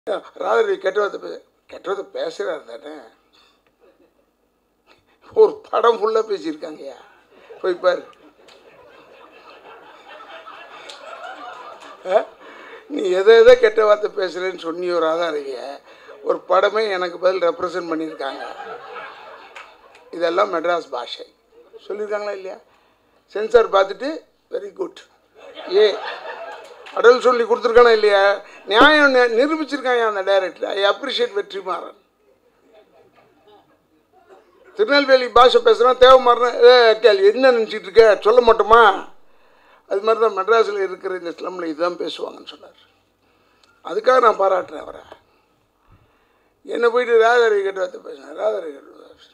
ராதரவி கெட்ட வார்த்தை பேச கெட்ட வார்த்தை பேசுகிறாரு தானே ஒரு படம் ஃபுல்லாக பேசியிருக்காங்கய்யா போய் பாரு ஆ? நீ எதை எதை கெட்ட வார்த்தை பேசுகிறேன்னு சொன்னியோ ராதாரவிய ஒரு படமே எனக்கு பதில் ரெப்ரசன்ட் பண்ணியிருக்காங்க இதெல்லாம் மெட்ராஸ் பாஷை சொல்லியிருக்காங்களா இல்லையா சென்சார் பார்த்துட்டு வெரி குட் ஏ அடல் சொல்லி கொடுத்துருக்கானா இல்லையா நியாயம் நி- நிரூபிச்சிருக்காங்க அந்த director I appreciate Vetrimaaran Tirunelveli பாஷை பேசுகிறான் தேவமாறன் ஏ கேள்வி என்ன நினச்சிட்டு இருக்க சொல்ல மாட்டோமா அது மாதிரி தான் மெட்ராஸில் இருக்கிற இந்த ஸ்லம்மில் இதுதான் பேசுவாங்கன்னு சொன்னார் அதுக்காக நான் பாராட்டுறேன் அவரை என்னை போயிட்டு ராதாரி கிட்ட வந்து பேசினேன் ராதாரி கிட்ட வந்து பேசினேன்.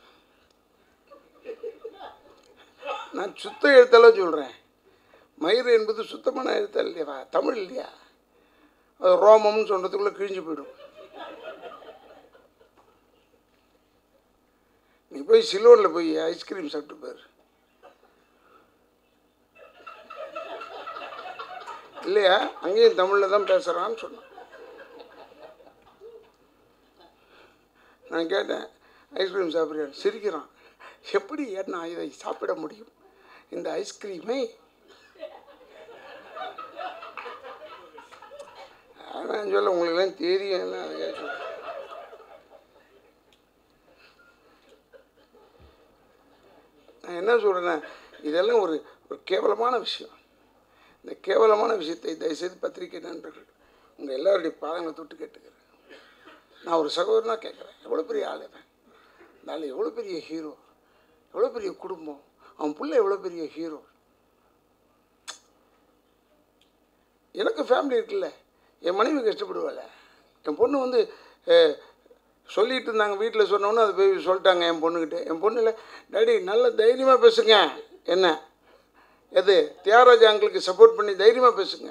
நான் சுத்த எழுத்தெல்லாம் சொல்கிறேன் மயிறு என்பது சுத்தமான எழுத்தல் இல்லையா தமிழ் இல்லையா அது ரோமம்னு சொல்கிறதுக்குள்ளே கிழிஞ்சு போயிடும் நீ போய் சிலோனில் போய் ஐஸ்கிரீம் சாப்பிட்டு பாரு இல்லையா அங்கேயும் தமிழில் தான் பேசுகிறான்னு சொன்னான் நான் கேட்டேன் ஐஸ்கிரீம் சாப்பிட்றியா சிரிக்கிறான் எப்படி என்ன இதை சாப்பிட முடியும் இந்த ஐஸ்கிரீமை நான் சொல்ல உங்களுக்கெல்லாம் தெரியும் என்ன அதை கேட்டு நான் என்ன சொல்கிறேன்னா இதெல்லாம் ஒரு ஒரு கேவலமான விஷயம் இந்த கேவலமான விஷயத்தை தயவுசெய்து பத்திரிகை நண்பர்கள் உங்கள் எல்லாருடைய பாதங்களை தொட்டு கேட்டுக்கிறேன் நான் ஒரு சகோதரனாக கேட்குறேன் எவ்வளோ பெரிய ஆள் இவன் இந்த ஆள் எவ்வளோ பெரிய ஹீரோ எவ்வளோ பெரிய குடும்பம் அவன் புள்ள எவ்வளோ பெரிய ஹீரோ எனக்கு ஃபேமிலி இருக்குல்ல என் மனைவி கஷ்டப்படுவாள் என் பொண்ணு வந்து அஹ், சொல்லிட்டு இருந்தாங்க வீட்டில் சொன்னோன்னே அது போய் சொல்லிட்டாங்க என் பொண்ணுக்கிட்ட என் பொண்ணு இல்லை டாடி நல்ல தைரியமாக பேசுங்க என்ன எது தியாகராஜா அங்கிளுக்கு சப்போர்ட் பண்ணி தைரியமாக பேசுங்க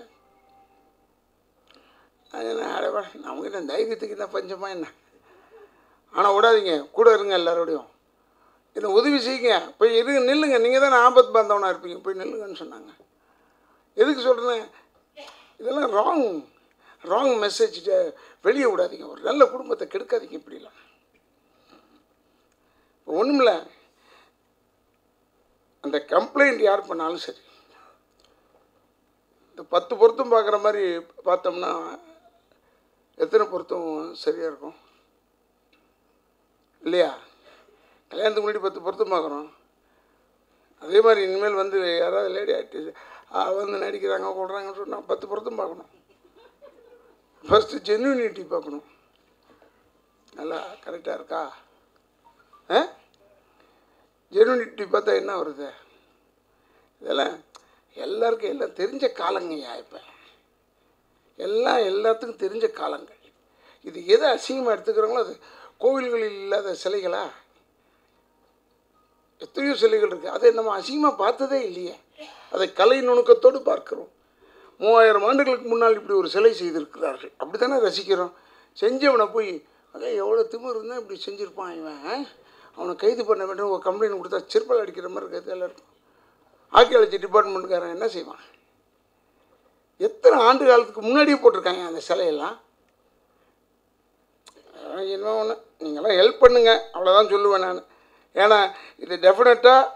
அது என்ன அடவா நமக்கு என்ன தைரியத்துக்கு என்ன பஞ்சமா என்ன ஆனால் விடாதீங்க கூட இருங்க எல்லாரோடையும் என்ன உதவி செய்யுங்க போய் இருங்க நில்லுங்க நீங்கள் தானே ஆபத்து பாந்தவனாக இருப்பீங்க போய் நில்லுங்கன்னு சொன்னாங்க எதுக்கு சொல்கிறேன் இதெல்லாம் ராங் ராங் மெசேஜ் வெளியே விடாதீங்க ஒரு நல்ல குடும்பத்தை கெடுக்காதீங்க இப்படிலாம் ஒன்றுமில்ல அந்த கம்ப்ளைண்ட் யார் பண்ணாலும் சரி இந்த பத்து பொருத்தம் பார்க்குற மாதிரி பார்த்தோம்னா எத்தனை பொருத்தம் சரியாக இருக்கும் இல்லையா கல்யாணத்துக்கு முன்னாடி பத்து பொருத்தம் பார்க்குறோம் அதே மாதிரி இனிமேல் வந்து யாராவது லேடி ஆக்டர்ஸ் வந்து நடிக்கிறாங்க கொள்றாங்கன்னு சொன்னால் பத்து பொருத்தம் பார்க்கணும் ஃபஸ்ட்டு ஜென்யூனிட்டி பார்க்கணும் நல்லா கரெக்டாக இருக்கா ஆ ஜென்யூனிட்டி பார்த்தா என்ன வருது இதெல்லாம் எல்லாருக்கும் எல்லாம் தெரிஞ்ச காலங்கய்யா இப்போ எல்லாம் எல்லாத்துக்கும் தெரிஞ்ச காலங்கள் இது எதை அசிங்கமாக எடுத்துக்கிறாங்களோ அது கோவில்களில் இல்லாத சிலைகளா எத்தனையோ சிலைகள் இருக்குது அதை நம்ம அசிங்கமாக பார்த்ததே இல்லையே அதை கலை நுணுக்கத்தோடு பார்க்கிறோம் மூவாயிரம் ஆண்டுகளுக்கு முன்னால் இப்படி ஒரு சிலை செய்திருக்கிறார்கள் அப்படி தானே ரசிக்கிறோம் செஞ்சவனை போய் அதான் எவ்வளோ திமிரு இருந்தால் இப்படி செஞ்சுருப்பான் இவன் ஆ? அவனை கைது பண்ண வேண்டும் ஒரு கம்ப்ளைண்ட் கொடுத்தா சிற்பல் அடிக்கிற மாதிரி இருக்கிறது எல்லாருக்கும் ஆர்கியாலஜி டிபார்ட்மெண்ட்டுக்காரன் என்ன செய்வான் எத்தனை ஆண்டு காலத்துக்கு முன்னாடியே போட்டிருக்காங்க அந்த சிலையெல்லாம் அதான் என்ன ஒன்று நீங்களாம் ஹெல்ப் பண்ணுங்க அவ்வளோதான் சொல்லுவேன் நான் ஏன்னா இது டெஃபினட்டாக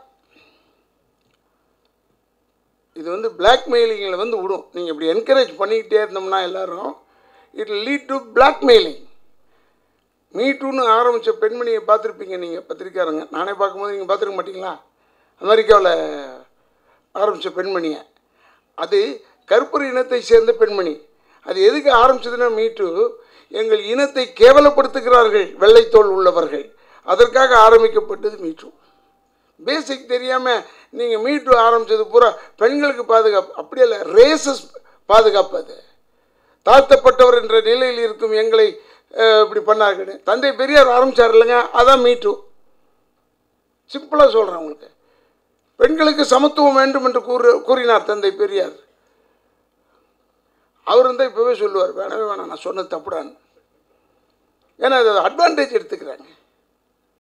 இது வந்து பிளாக்மெயிலிங்கில் வந்து விடும் நீங்கள் இப்படி என்கரேஜ் பண்ணிக்கிட்டே இருந்தோம்னா எல்லாரும் இட் லீட் டு பிளாக்மெயிலிங் மீட்டுன்னு ஆரம்பித்த பெண்மணியை பார்த்துருப்பீங்க நீங்கள் பத்திரிக்காரங்க நானே பார்க்கும்போது நீங்கள் பார்த்துருக்க மாட்டீங்களா அமெரிக்காவில் ஆரம்பித்த பெண்மணியை அது கருப்பர் இனத்தை சேர்ந்த பெண்மணி அது எதுக்கு ஆரம்பிச்சதுன்னா மீட்டு எங்கள் இனத்தை கேவலப்படுத்துகிறார்கள் வெள்ளைத்தோல் உள்ளவர்கள் அதற்காக ஆரம்பிக்கப்பட்டது மீட்டு பேசிக் தெரியாமல் நீங்கள் மீட்டு ஆரம்பித்தது பூரா பெண்களுக்கு பாதுகாப்பு அப்படியே இல்லை ரேசஸ் பாதுகாப்பு அது தாழ்த்தப்பட்டவர் என்ற நிலையில் இருக்கும் எங்களை அஹ், இப்படி பண்ணார்கள் தந்தை பெரியார் ஆரம்பிச்சார் இல்லைங்க அதான் மீட்டு சிம்பிளாக சொல்கிறேன் உங்களுக்கு பெண்களுக்கு சமத்துவம் வேண்டும் என்று கூறு கூறினார் தந்தை பெரியார் அவர் இருந்தால் இப்போவே சொல்லுவார் வேணவே வேணாம் நான் சொன்னது தப்புடான்னு ஏன்னா அது அட்வான்டேஜ் எடுத்துக்கிறாங்க